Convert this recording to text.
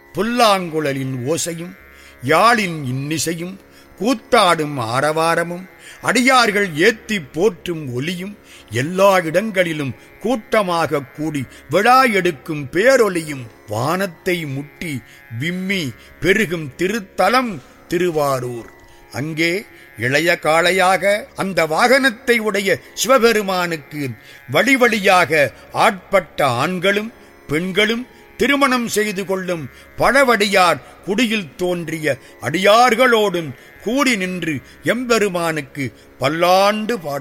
புல்லாங்குழலின் ஓசையும் யாழின் இன்னிசையும் கூத்தாடும் ஆரவாரமும் அடியார்கள் ஏத்திப் போற்றும் ஒலியும் எல்லா இடங்களிலும் கூட்டமாக கூடி விழா எடுக்கும் பேரொலியும் வானத்தை முட்டி விம்மி பெருகும் திருத்தலம் திருவாரூர் அங்கே இளைய காளையாக அந்த வாகனத்தை உடைய சிவபெருமானுக்கு வழி வழியாக ஆட்பட்ட ஆண்களும் பெண்களும் திருமணம் செய்து கொள்ளும் பழவடியார் குடியில் தோன்றிய அடியார்களோடும் கூடி நின்று எம்பெருமானுக்கு பல்லாண்டு பாடு